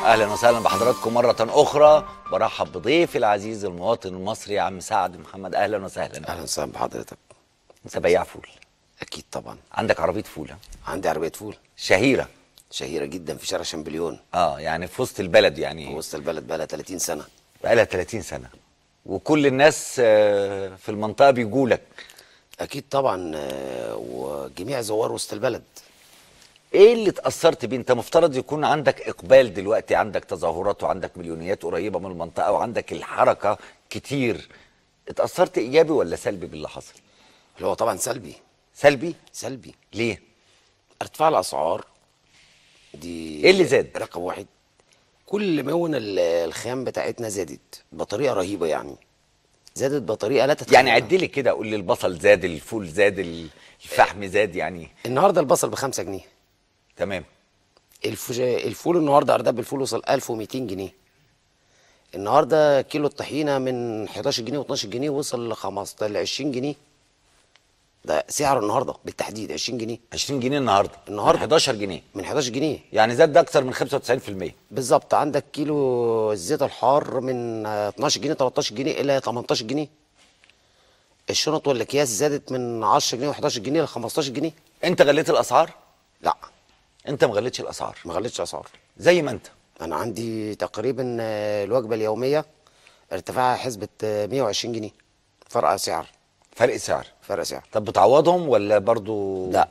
اهلا وسهلا بحضراتكم مره اخرى برحب بضيفي العزيز المواطن المصري عم سعد محمد اهلا وسهلا اهلا وسهلا بحضرتك انت بياع فول اكيد طبعا عندك عربيه فول ها؟ عندي عربيه فول شهيره شهيره جدا في شارع شامبليون اه يعني في وسط البلد في يعني وسط البلد بقى لها 30 سنه بقالها 30 سنه وكل الناس آه، في المنطقه بيجوا لك اكيد طبعا آه، وجميع زوار وسط البلد ايه اللي اتاثرت بيه انت مفترض يكون عندك اقبال دلوقتي عندك تظاهرات وعندك مليونيات قريبه من المنطقه وعندك الحركه كتير اتاثرت ايجابي ولا سلبي باللي حصل اللي هو طبعا سلبي سلبي سلبي ليه ارتفاع الاسعار دي إيه اللي زاد؟ رقم واحد كل مون ال- الخام بتاعتنا زادت بطريقه رهيبه يعني زادت بطريقه لا تتخيل يعني عد لي كده قول لي البصل زاد الفول زاد الفحم زاد يعني النهارده البصل ب 5 جنيه تمام الفج... الفول النهارده ارداب الفول وصل 1200 جنيه النهارده كيلو الطحينه من 11 جنيه و12 جنيه وصل ل 15 ل 20 جنيه ده سعره النهارده بالتحديد 20 جنيه 20 جنيه النهارده النهاردة. 11 جنيه من 11 جنيه يعني زاد ده اكتر من 95% بالظبط عندك كيلو الزيت الحار من آه، 12 جنيه 13 جنيه الى 18 جنيه الشنط والاكياس زادت من 10 جنيه و11 جنيه ل 15 جنيه انت غليت الاسعار لا انت ما غليتش الاسعار ما غلتش اسعار زي ما انت انا عندي تقريبا آه، الوجبه اليوميه ارتفاعها حسبه آه، 120 جنيه فرق سعر فرق سعر فرق سعر طب بتعوضهم ولا برضو لا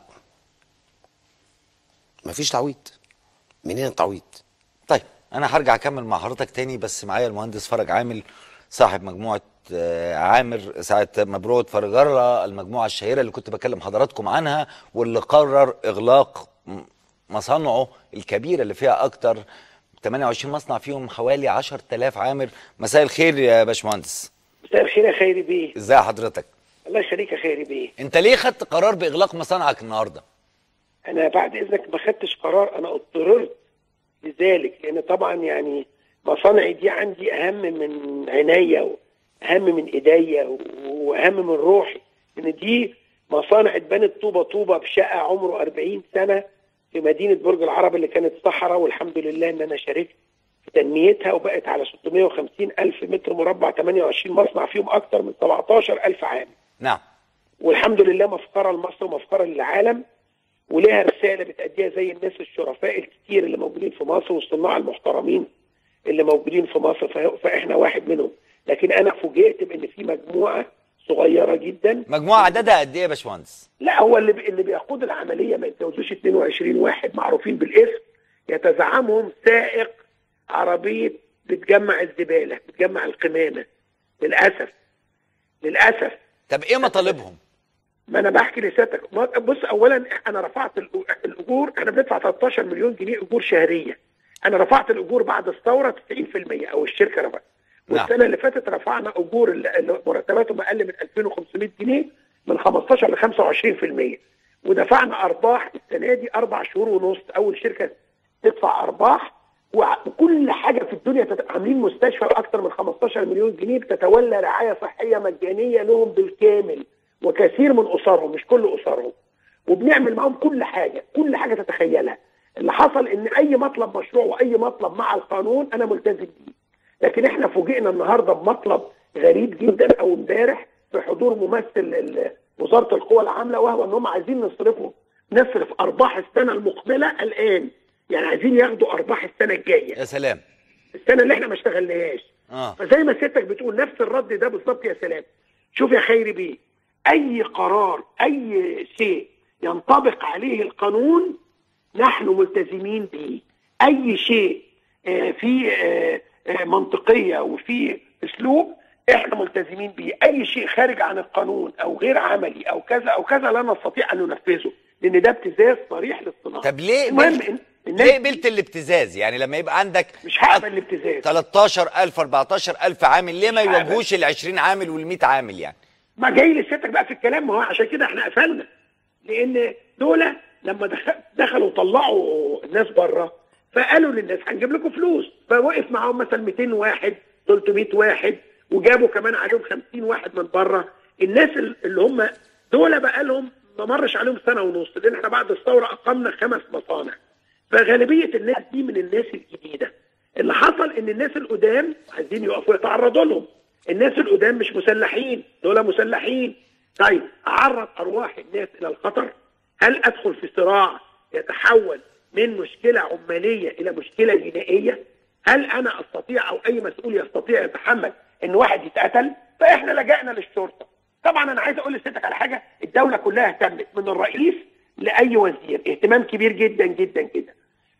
مفيش تعويض منين التعويض طيب انا هرجع اكمل مع حضرتك تاني بس معايا المهندس فرج عامل صاحب مجموعه آه، عامر ساعه مبروت فرجره المجموعه الشهيره اللي كنت بكلم حضراتكم عنها واللي قرر اغلاق م- مصانعه الكبيره اللي فيها اكتر 28 مصنع فيهم حوالي 10000 عامر مساء الخير يا باشمهندس مساء الخير يا خيري بيه ازاي حضرتك الله يخليك يا خيري بيه انت ليه خدت قرار باغلاق مصانعك النهارده انا بعد اذنك ما خدتش قرار انا اضطررت لذلك لان طبعا يعني مصانعي دي عندي اهم من عينيا واهم من ايديا واهم من روحي لان دي مصانع اتبنت طوبه طوبه بشقه عمره 40 سنه في مدينه برج العرب اللي كانت صحراء والحمد لله ان انا شاركت في تنميتها وبقت على 650 الف متر مربع 28 مصنع فيهم اكثر من 17 الف عام نعم والحمد لله مفخره لمصر ومفخره للعالم وليها رساله بتأديها زي الناس الشرفاء الكتير اللي موجودين في مصر والصناع المحترمين اللي موجودين في مصر فه- فاحنا واحد منهم لكن انا فوجئت بان في مجموعه صغيره جدا مجموعه عددها قد ايه يا باشمهندس لا هو اللي بي- اللي بيقود العمليه ما يتجاوزوش 22 واحد معروفين بالاسم يتزعمهم سائق عربيه بتجمع الزباله بتجمع القمامه للاسف للاسف طب ايه مطالبهم ما انا بحكي لسيادتك ما- بص اولا انا رفعت الأ- الاجور احنا بندفع 13 مليون جنيه اجور شهريه انا رفعت الاجور بعد الثوره 90% او الشركه رفعت نعم. والسنه اللي فاتت رفعنا اجور اللي اللي مرتباتهم اقل من 2500 جنيه من 15 ل 25% ودفعنا ارباح السنه دي اربع شهور ونص اول شركه تدفع ارباح وع- وكل حاجه في الدنيا تت- عاملين مستشفى باكثر من 15 مليون جنيه بتتولى رعايه صحيه مجانيه لهم بالكامل وكثير من اسرهم مش كل اسرهم وبنعمل معاهم كل حاجه كل حاجه تتخيلها اللي حصل ان اي مطلب مشروع واي مطلب مع القانون انا ملتزم بيه لكن احنا فوجئنا النهارده بمطلب غريب جدا او امبارح في حضور ممثل ال- وزاره القوى العامله وهو ان هم عايزين نصرفه نصرف ارباح السنه المقبله الان يعني عايزين ياخدوا ارباح السنه الجايه يا سلام السنه اللي احنا ما اشتغلناهاش اه فزي ما سيادتك بتقول نفس الرد ده بالظبط يا سلام شوف يا خيري بيه اي قرار اي شيء ينطبق عليه القانون نحن ملتزمين به اي شيء آه، فيه آه، آه، منطقيه وفيه اسلوب احنا ملتزمين به اي شيء خارج عن القانون او غير عملي او كذا او كذا لا نستطيع ان ننفذه لان ده ابتزاز صريح للصناعه طب ليه المهم قبلت- إن- ليه الناس قبلت الابتزاز يعني لما يبقى عندك مش هقبل الابتزاز 13000 14000 عامل ليه ما مش هقبل. يواجهوش ال 20 عامل وال 100 عامل يعني ما جاي لسيادتك بقى في الكلام ما هو عشان كده احنا قفلنا لان دول لما دخل دخلوا طلعوا الناس بره فقالوا للناس هنجيب لكم فلوس فوقف معاهم مثلا 200 واحد 300 واحد وجابوا كمان عليهم 50 واحد من بره الناس اللي هم دول بقى لهم ما مرش عليهم سنه ونص لان احنا بعد الثوره اقمنا خمس مصانع فغالبيه الناس دي من الناس الجديده اللي حصل ان الناس القدام عايزين يقفوا يتعرضوا لهم الناس القدام مش مسلحين دول مسلحين طيب اعرض ارواح الناس الى الخطر هل ادخل في صراع يتحول من مشكله عماليه الى مشكله جنائيه هل انا استطيع او اي مسؤول يستطيع يتحمل ان واحد يتقتل فاحنا لجأنا للشرطه طبعا انا عايز اقول لسيادتك على حاجه الدوله كلها اهتمت من الرئيس لاي وزير اهتمام كبير جدا جدا جدا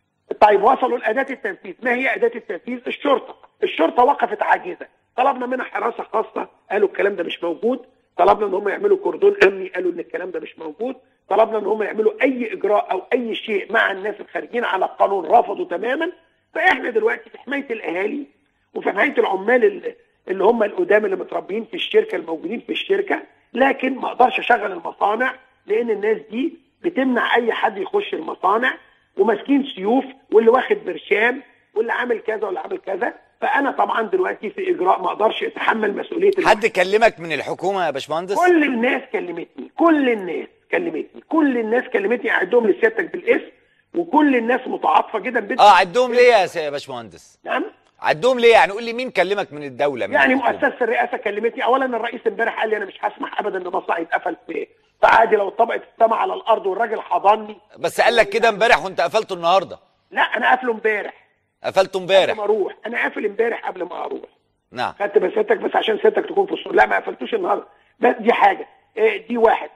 طيب وصلوا لأداة التنفيذ ما هي أداة التنفيذ الشرطة الشرطة وقفت عاجزة طلبنا منها حراسة خاصة قالوا الكلام ده مش موجود طلبنا ان هم يعملوا كردون امني قالوا ان الكلام ده مش موجود طلبنا ان هم يعملوا اي اجراء او اي شيء مع الناس الخارجين على القانون رفضوا تماما فاحنا دلوقتي في حمايه الاهالي وفي حمايه العمال اللي, اللي هم القدام اللي متربيين في الشركه الموجودين في الشركه لكن ما اقدرش اشغل المصانع لان الناس دي بتمنع اي حد يخش المصانع وماسكين سيوف واللي واخد برشام واللي عامل كذا واللي عامل كذا فانا طبعا دلوقتي في اجراء ما اقدرش اتحمل مسؤوليه الم- حد كلمك من الحكومه يا باشمهندس كل الناس كلمتني كل الناس كلمتني كل الناس كلمتني اعدهم لسيادتك بالاسم وكل الناس متعاطفه جدا بت... اه عدهم ليه يا س- يا باشمهندس نعم عدهم ليه يعني قول لي مين كلمك من الدوله من يعني الحكومة؟ مؤسسه الرئاسه كلمتني اولا الرئيس امبارح قال لي انا مش هسمح ابدا ان مصنع يتقفل في فعادي لو اتطبقت السما على الارض والراجل حضني بس قال لك كده امبارح وانت قفلته النهارده لا انا قافله امبارح قفلته قبل ما امبارح اروح انا قافل امبارح قبل ما اروح نعم خدت بسيادتك بس عشان سيادتك تكون في الصوره لا ما قفلتوش النهارده بس دي حاجه إيه، دي واحد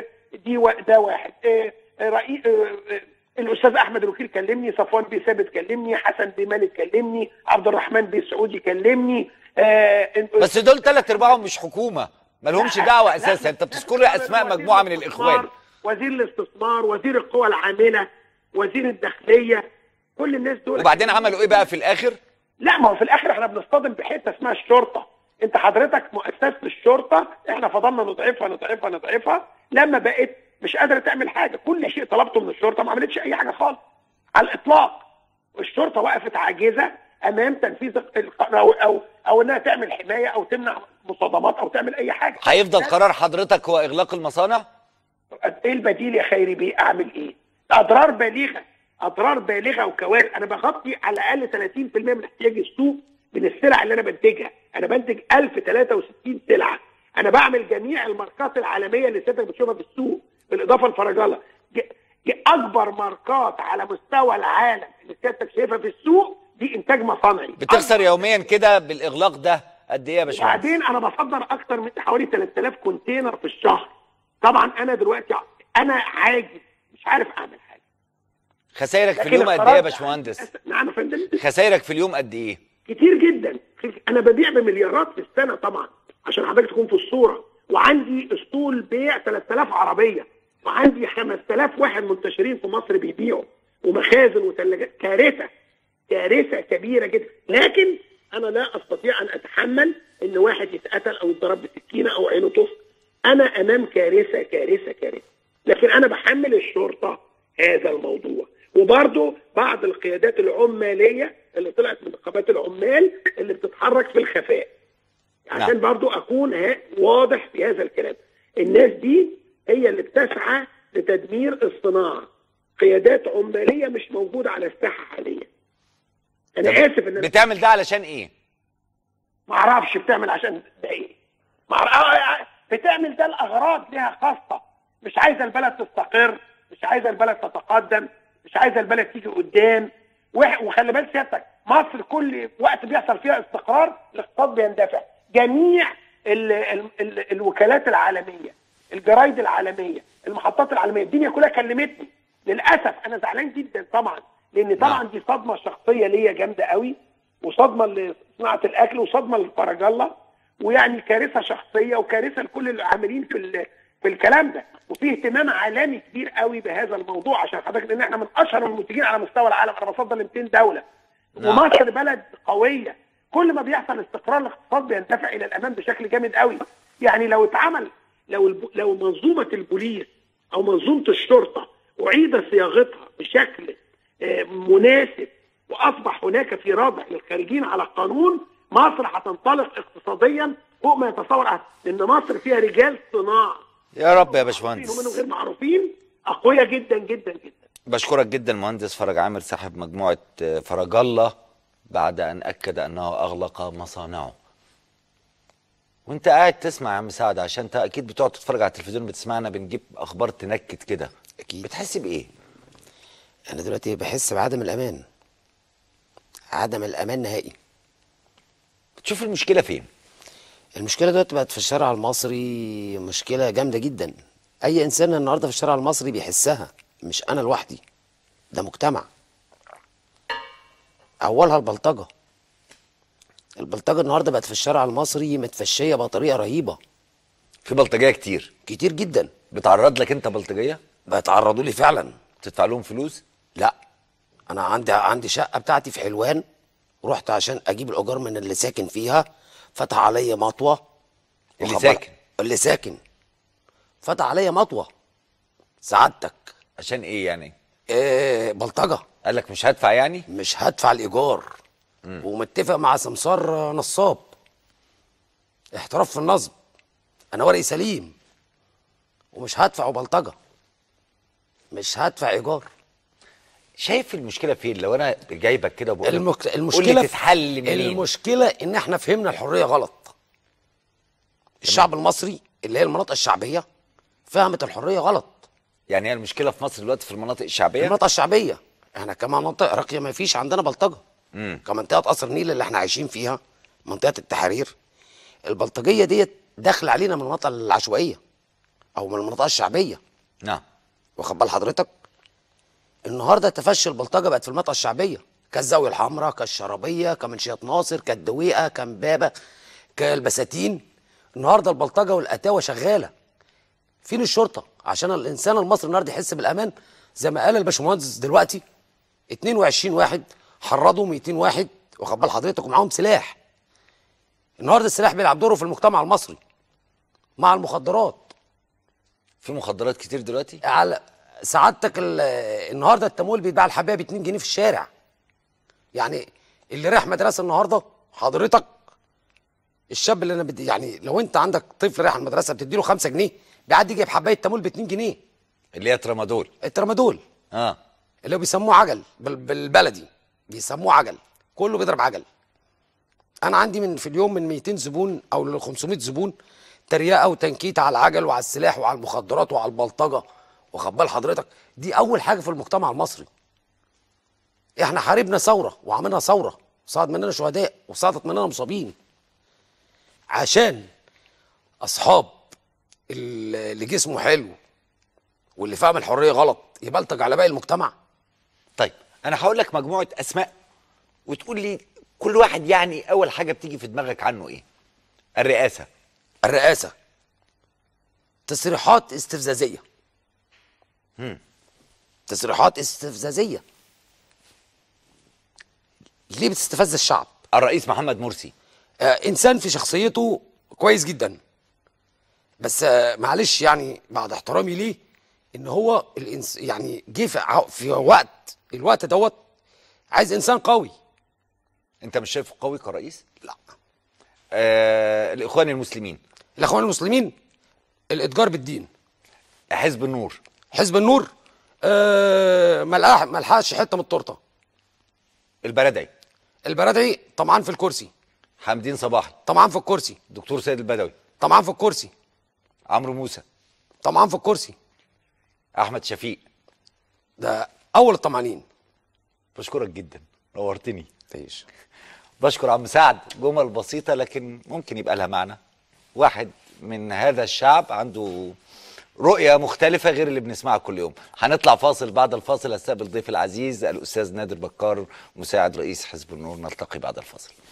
ودي و... ده واحد إيه، رئيس الاستاذ احمد الوكيل كلمني صفوان بيه ثابت كلمني حسن بيه مالك كلمني عبد الرحمن بيه سعودي كلمني آه، بس دول ثلاث ارباعهم مش حكومه مالهمش لا، دعوه لا، اساسا انت لا، بتذكر لي اسماء وزير مجموعه من الاستثمار، الاخوان وزير الاستثمار وزير القوى العامله وزير الداخليه كل الناس دول وبعدين عملوا ايه بقى في الاخر لا ما هو في الاخر احنا بنصطدم بحته اسمها الشرطه انت حضرتك مؤسسه الشرطه احنا فضلنا نضعفها نضعفها نضعفها لما بقت مش قادره تعمل حاجه كل شيء طلبته من الشرطه ما عملتش اي حاجه خالص على الاطلاق الشرطه وقفت عاجزه امام تنفيذ الق- او او او انها تعمل حمايه او تمنع مصادمات او تعمل اي حاجه هيفضل قرار حضرتك هو اغلاق المصانع ايه البديل يا خيري بيه اعمل ايه اضرار بالغه اضرار بالغه وكوارث انا بغطي على الاقل 30% من احتياج السوق من السلع اللي انا بنتجها انا بنتج 1063 سلعه انا بعمل جميع الماركات العالميه اللي سيادتك بتشوفها في السوق بالاضافه لفرجاله ج- ج- اكبر ماركات على مستوى العالم اللي سيادتك شايفها في السوق دي انتاج مصنعي بتخسر يوميا كده بالاغلاق ده قد ايه يا باشمهندس وبعدين انا بصدر اكتر من حوالي 3000 كونتينر في الشهر طبعا انا دلوقتي انا عاجز مش عارف اعمل حاجه خسائرك في لكن اليوم قد القرار ايه يا ده- باشمهندس نعم يا فندم خسائرك في اليوم قد ايه كتير جدا انا ببيع بمليارات في السنه طبعا عشان حضرتك تكون في الصوره وعندي اسطول بيع 3000 عربيه وعندي 5000 واحد منتشرين في مصر بيبيعوا ومخازن وثلاجات كارثه كارثه كبيره جدا لكن انا لا استطيع ان اتحمل ان واحد يتقتل او يتضرب بسكينه او عينه تص انا امام كارثه كارثه كارثه لكن انا بحمل الشرطه هذا الموضوع وبرضه بعض القيادات العماليه اللي طلعت من نقابات العمال اللي بتتحرك في الخفاء عشان نعم. برضو اكون ها- واضح في هذا الكلام الناس دي هي اللي بتسعى لتدمير الصناعه قيادات عماليه مش موجوده على الساحه حاليا انا اسف ان انا بتعمل ده علشان ايه ما اعرفش بتعمل عشان ده ايه ما أعرف- آه، آه، بتعمل ده لاغراض لها خاصه مش عايزه البلد تستقر مش عايزه البلد تتقدم مش عايزه البلد تيجي قدام وح- وخلي بالك سيادتك مصر كل وقت بيحصل فيها استقرار الاقتصاد بيندفع جميع ال ال ال الوكالات العالميه الجرايد العالميه المحطات العالميه الدنيا كلها كلمتني للاسف انا زعلان جدا طبعا لان طبعا نعم. دي صدمه شخصيه ليا جامده قوي وصدمه لصناعه الاكل وصدمه للفرج الله ويعني كارثه شخصيه وكارثه لكل العاملين في ال- في الكلام ده وفي اهتمام عالمي كبير قوي بهذا الموضوع عشان حضرتك لان احنا من اشهر المنتجين على مستوى العالم انا بفضل 200 دوله نعم. ومصر بلد قويه كل ما بيحصل استقرار الاقتصاد بيندفع الى الامام بشكل جامد قوي يعني لو اتعمل لو الب... لو منظومه البوليس او منظومه الشرطه اعيد صياغتها بشكل آه، مناسب واصبح هناك في رادع للخارجين على القانون مصر هتنطلق اقتصاديا فوق ما يتصور أحد. لان مصر فيها رجال صناعه يا رب يا ومنهم باشمهندس غير معروفين اقوياء جدا جدا جدا بشكرك جدا مهندس فرج عامر صاحب مجموعه آه، فرج الله بعد ان اكد انه اغلق مصانعه وانت قاعد تسمع يا عم سعد عشان انت اكيد بتقعد تتفرج على التلفزيون بتسمعنا بنجيب اخبار تنكد كده أكيد. بتحس بايه انا دلوقتي بحس بعدم الامان عدم الامان نهائي تشوف المشكله فين المشكله دلوقتي بقت في الشارع المصري مشكله جامده جدا اي انسان النهارده في الشارع المصري بيحسها مش انا لوحدي ده مجتمع اولها البلطجه البلطجه النهارده بقت في الشارع المصري متفشيه بطريقه رهيبه في بلطجيه كتير كتير جدا بتعرض لك انت بلطجيه بيتعرضوا لي فعلا تدفع لهم فلوس لا انا عندي عندي شقه بتاعتي في حلوان رحت عشان اجيب الايجار من اللي ساكن فيها فتح عليا مطوه اللي واخد بالك؟ ساكن؟ اللي ساكن فتح عليا مطوه سعادتك عشان ايه يعني إيه بلطجه قال لك مش هدفع يعني مش هدفع الايجار ومتفق مع سمسار نصاب احتراف في النصب انا ورقي سليم ومش هدفع بلطجه مش هدفع ايجار شايف المشكله فين لو انا جايبك كده وبقول لك المك... قول المشكله لي تتحل منين المشكله ان احنا فهمنا الحريه غلط الشعب المصري اللي هي المناطق الشعبيه فهمت الحريه غلط يعني هي المشكله في مصر دلوقتي في المناطق الشعبيه المناطق الشعبيه احنا كمناطق راقيه ما فيش عندنا بلطجه مم. كمنطقه قصر النيل اللي احنا عايشين فيها منطقه التحرير البلطجيه ديت داخله علينا من المناطق العشوائيه او من المناطق الشعبيه نعم واخد بال حضرتك النهارده تفشي البلطجه بقت في المناطق الشعبيه كالزاويه الحمراء كالشرابيه كمنشيه ناصر كالدويقه كامبابه كالبساتين النهارده البلطجه والقتاوه شغاله فين الشرطه عشان الانسان المصري النهارده يحس بالامان زي ما قال الباشمهندس دلوقتي 22 واحد حرضوا 200 واحد واخد بال حضرتك ومعاهم سلاح النهارده السلاح بيلعب دوره في المجتمع المصري مع المخدرات في مخدرات كتير دلوقتي على سعادتك ال- النهارده التمويل بيتباع الحبايه ب 2 جنيه في الشارع يعني اللي رايح مدرسه النهارده حضرتك الشاب اللي انا بدي يعني لو انت عندك طفل رايح المدرسه بتدي له 5 جنيه بيعدي يجيب حبايه تمويل ب 2 جنيه اللي هي ترامادول الترامادول اه اللي هو بيسموه عجل بال- بالبلدي بيسموه عجل كله بيضرب عجل انا عندي من في اليوم من 200 زبون او ل 500 زبون تريقه وتنكيت على العجل وعلى السلاح وعلى المخدرات وعلى البلطجه واخد بال حضرتك دي اول حاجه في المجتمع المصري احنا حاربنا ثوره وعملنا ثوره وصعد مننا شهداء وصعدت مننا مصابين عشان اصحاب ال- اللي جسمه حلو واللي فاهم الحريه غلط يبلطج على باقي المجتمع طيب انا هقول لك مجموعه اسماء وتقول لي كل واحد يعني اول حاجه بتيجي في دماغك عنه ايه الرئاسه الرئاسه تصريحات استفزازيه تصريحات استفزازيه ليه بتستفز الشعب الرئيس محمد مرسي آه انسان في شخصيته كويس جدا بس آه معلش يعني بعد احترامي ليه ان هو الإنس يعني جه في, ع- في وقت الوقت دوت عايز انسان قوي انت مش شايفه قوي كرئيس لا آه الاخوان المسلمين الاخوان المسلمين الاتجار بالدين حزب النور حزب النور آه ملقاح ملحقش حته من التورته البلدعي البرادعي طمعان في الكرسي حمدين صباحي طمعان في الكرسي دكتور سيد البدوي طمعان في الكرسي عمرو موسى طمعان في الكرسي احمد شفيق ده اول الطمعانين بشكرك جدا نورتني تعيش بشكر عم سعد جمل بسيطة لكن ممكن يبقى لها معنى واحد من هذا الشعب عنده رؤية مختلفة غير اللي بنسمعها كل يوم هنطلع فاصل بعد الفاصل استقبل ضيف العزيز الأستاذ نادر بكار مساعد رئيس حزب النور نلتقي بعد الفاصل